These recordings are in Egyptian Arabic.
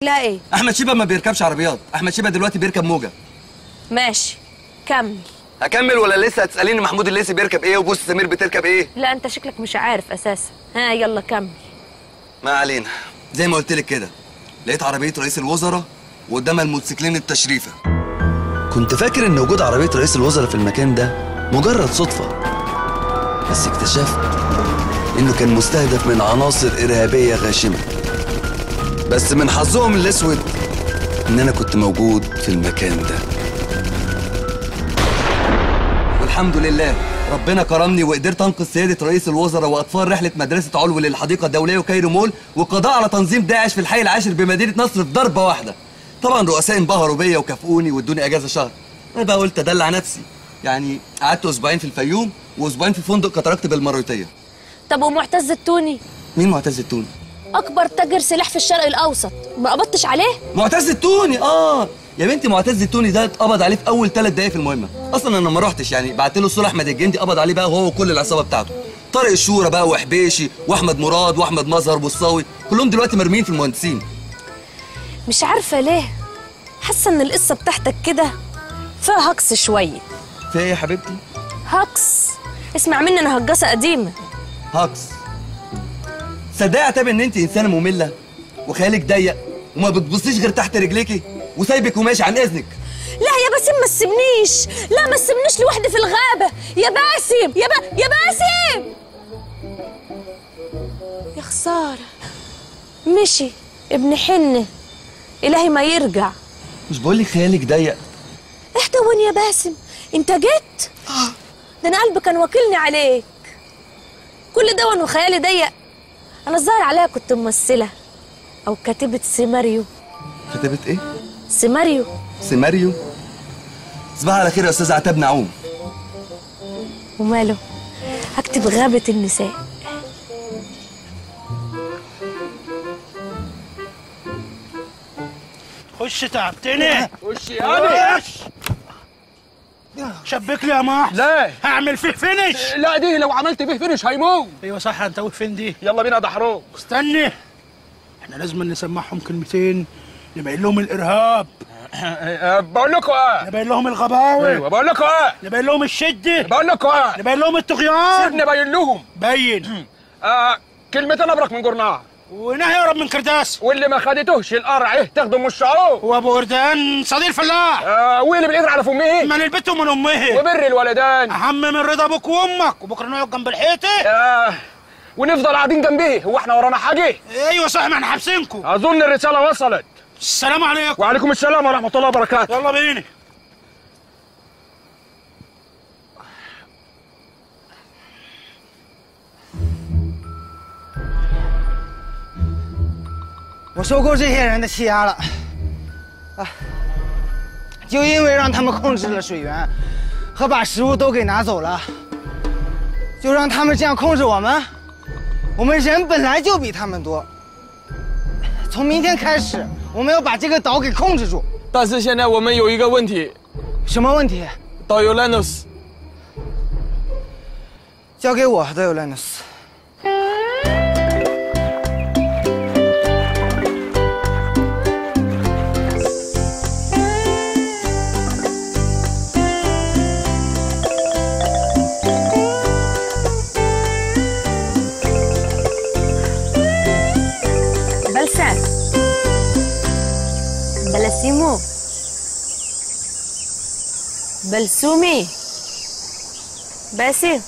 لا ايه احمد شيبه ما بيركبش عربيات احمد شيبه دلوقتي بيركب موجه ماشي كمل اكمل ولا لسه هتساليني محمود الليثي بيركب ايه وبوس سمير بتركب ايه لا انت شكلك مش عارف اساسا ها يلا كمل ما علينا زي ما قلت لك كده لقيت عربيه رئيس الوزراء وقدامها الموتوسيكلين التشريفه كنت فاكر ان وجود عربيه رئيس الوزراء في المكان ده مجرد صدفه بس اكتشفت انه كان مستهدف من عناصر ارهابيه غاشمه بس من حظهم الاسود ان انا كنت موجود في المكان ده والحمد لله ربنا كرمني وقدرت انقذ سياده رئيس الوزراء واطفال رحله مدرسه علو للحديقه الدوليه وكايرو مول والقضاء على تنظيم داعش في الحي العاشر بمدينه نصر في ضربه واحده طبعا رؤساء انبهروا بيا وكافئوني وادوني اجازه شهر انا بقى قلت ادلع نفسي يعني قعدت اسبوعين في الفيوم واسبوعين في فندق كتركت بالمروتيه طب ومعتز التوني مين معتز التوني اكبر تاجر سلاح في الشرق الاوسط ما قبضتش عليه معتز التوني اه يا بنتي معتز التوني ده اتقبض عليه في اول ثلاث دقايق في المهمه اصلا انا ما رحتش يعني بعت له الصوره احمد الجندي قبض عليه بقى هو وكل العصابه بتاعته طارق الشورى بقى وحبيشي واحمد مراد واحمد مظهر والصاوي كلهم دلوقتي مرميين في المهندسين مش عارفه ليه حاسه ان القصه بتاعتك كده فيها هكس شويه في ايه يا حبيبتي هكس اسمع مني انا هجاسه قديمه هاكس صدقي يا عتاب ان انت انسانه ممله وخيالك ضيق وما بتبصيش غير تحت رجليكي وسايبك وماشي عن اذنك لا يا باسم ما تسيبنيش لا ما تسيبنيش لوحدي في الغابه يا باسم يا با... يا باسم يا خساره مشي ابن حنه الهي ما يرجع مش بقول لك خيالك ضيق اهدى وين يا باسم انت جيت ده انا قلبي كان واكلني عليك كل ده وانا خيالي ضيق انا الظاهر عليا كنت ممثله او كاتبه سيناريو كتبت ايه سيناريو سيناريو صباح على خير يا استاذ عتاب نعوم وماله هكتب غابه النساء خش تعبتني خش يا شبك لي يا محسن لا هعمل فيه فينش لا دي لو عملت به فينش هيموت ايوه صح انت واقف فين دي يلا بينا دحروج استني احنا لازم نسمعهم كلمتين نبين لهم الارهاب بقول لكم ايه نبين لهم الغباوه ايوه بقول لكم ايه نبين لهم الشده بقول لكم ايه نبين لهم الطغيان سيبني ابين لهم بين آه كلمتين ابرك من جرناع ونهي يهرب من كرداس واللي ما خدتوش القرع ايه تاخده من الشعور وابو وردان صديق فلاح آه واللي بالقدر على فمه من البيت ومن امه وبر الولدان اهم من رضا ابوك وامك وبكره نقعد جنب الحيطه آه ونفضل قاعدين جنبيه هو احنا ورانا حاجه ايوه صح ما احنا حابسينكم اظن الرساله وصلت السلام عليكم وعليكم السلام ورحمه الله وبركاته يلا بينا “我受够这些人的欺压了，啊！就因为让他们控制了水源，和把食物都给拿走了，就让他们这样控制我们。我们人本来就比他们多。从明天开始，我们要把这个岛给控制住。 但是现在我们有一个问题， 什么问题？ 导游 Lenus， 交给我，都有 Lenus。 بلسان بلسيمو بلسومي باسم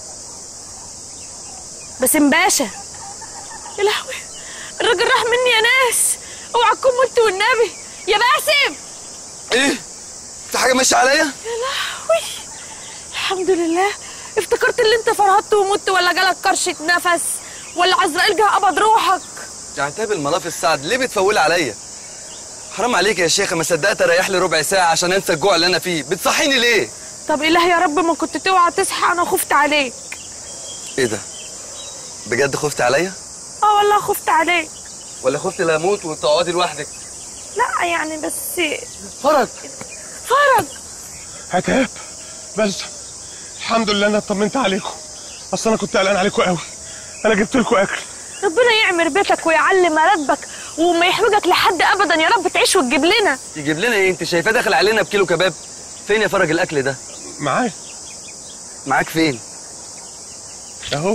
باسم باشا يا لهوي الراجل راح مني يا ناس اوعى تكون مت والنبي يا باسم ايه في حاجه ماشيه عليا يا لهوي الحمد لله افتكرت اللي انت فرهطت ومت ولا جالك كرشة نفس ولا عزرائيل جه قبض روحك يا عتاب المناف السعد ليه بتفولي عليا حرام عليك يا شيخه ما صدقت اريح لي ربع ساعه عشان انسى الجوع اللي انا فيه بتصحيني ليه طب إله يا رب ما كنت توعى تصحى انا خفت عليك ايه ده بجد خفت عليا اه والله خفت عليك ولا خفت لا اموت وتقعدي لوحدك لا يعني بس فرج فرج عتاب بس الحمد لله انا اطمنت عليكم اصل انا كنت قلقان عليكم قوي انا جبت لكم اكل ربنا يعمر بيتك ويعلي مراتبك وما يحوجك لحد ابدا يا رب تعيش وتجيب لنا يجيب لنا ايه انت شايفاه داخل علينا بكيلو كباب فين يا فرج الاكل ده معايا معاك فين اهو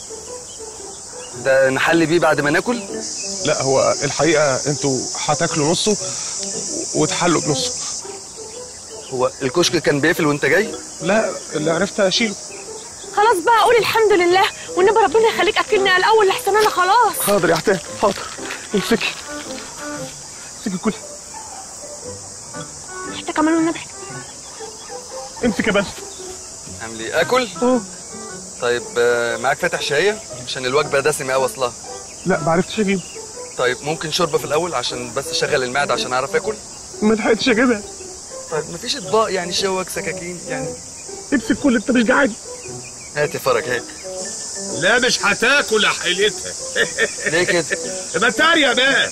ده نحل بيه بعد ما ناكل لا هو الحقيقه انتوا هتاكلوا نصه وتحلوا بنصه هو الكشك كان بيقفل وانت جاي لا اللي عرفت اشيله خلاص بقى قول الحمد لله والنبي ربنا يخليك اكلني على الاول لحسن انا خلاص حاضر يا حتان حاضر امسكي امسكي كل حتى كمان والنبي امسكي بس عامل ايه اكل طيب آه، معاك فاتح شايه عشان الوجبه دسمه قوي اصلها لا ما عرفتش اجيبه طيب ممكن شوربه في الاول عشان بس اشغل المعده عشان اعرف اكل ما لحقتش اجيبها طيب مفيش اطباق يعني شوك سكاكين يعني امسك كل انت مش جعان هات يا فرج هات لا مش هتاكل يا حيلتها ليه كده يبقى تاريا بقى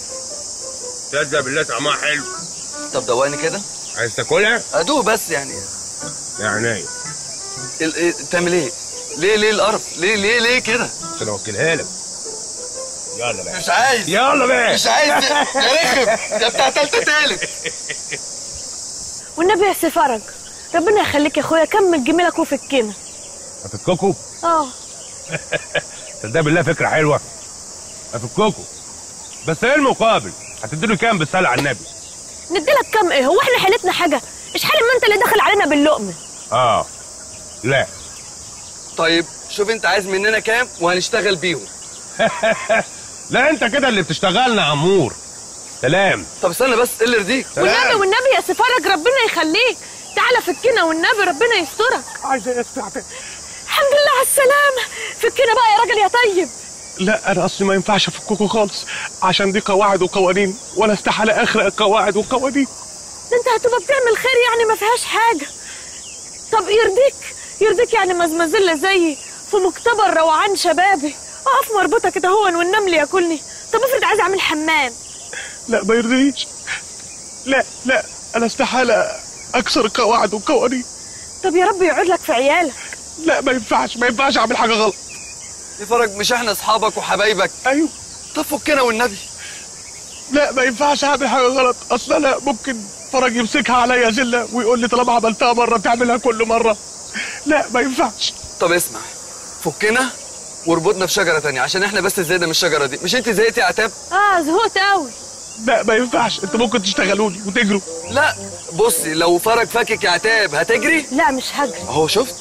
تصدق بالله طعمها حلو طب دوقني كده عايز تاكلها؟ ادوق بس يعني يعني ال- إيه تعمل ايه ليه ليه القرف ليه ليه ليه كده عشان اوكلها لك يلا بقى مش عايز يلا بقى مش عايز يا رخم ده بتاع تالتة تالت والنبي يا سي فرج ربنا يخليك يا اخويا كمل جميلك وفكنا هتفككوا اه تصدق بالله فكره حلوه هفككوا بس ايه المقابل؟ هتديله كام بالصلاه على النبي؟ نديلك كام ايه هو احنا حيلتنا حاجه مش حال ما انت اللي داخل علينا باللقمه اه لا طيب شوف انت عايز مننا كام وهنشتغل بيهم لا انت كده اللي بتشتغلنا عمور سلام طب استنى بس ايه اللي يرضيك والنبي والنبي يا سي فرج ربنا يخليك تعالى فكنا والنبي ربنا يسترك عايز ايه يا حتان الحمد لله على السلامه فكنا بقى يا راجل يا طيب لا انا اصلي ما ينفعش افككوا خالص عشان دي قواعد وقوانين وانا استحاله اخرق القواعد والقوانين ده انت هتبقى بتعمل خير يعني ما فيهاش حاجه طب يرضيك يرضيك يعني مزمزله زيي في مكتبر روعان شبابي اقف مربوطه كده هو والنمل ياكلني طب افرض عايز اعمل حمام لا ما يرضيش لا لا انا استحاله اكسر القواعد والقوانين طب يا رب يقعد لك في عيالك لا ما ينفعش ما ينفعش اعمل حاجه غلط يا فرج مش احنا اصحابك وحبايبك ايوه طب فكنا والنبي لا ما ينفعش اعمل حاجه غلط اصل انا ممكن فرج يمسكها عليا زله ويقول لي طالما عملتها مره تعملها كل مره لا ما ينفعش طب اسمع فكنا واربطنا في شجره تانية عشان احنا بس زهقنا من الشجره دي مش انت زهقتي يا عتاب اه زهقت قوي لا ما ينفعش انتوا ممكن تشتغلوا لي وتجروا لا بصي لو فرج فاكك يا عتاب هتجري لا مش هجري اهو شفت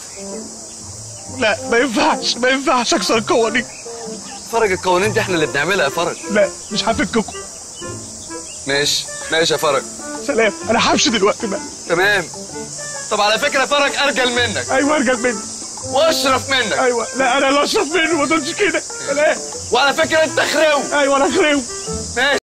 لا ما ينفعش ما ينفعش اكسر القوانين فرج القوانين دي احنا اللي بنعملها يا فرج لا مش هفككم ماشي ماشي يا فرج سلام انا همشي دلوقتي بقى تمام طب على فكره فرج ارجل منك ايوه ارجل مني واشرف منك ايوه لا انا اللي اشرف منه ما تقولش كده سلام وعلى فكره انت خرو ايوه انا خريو ماشي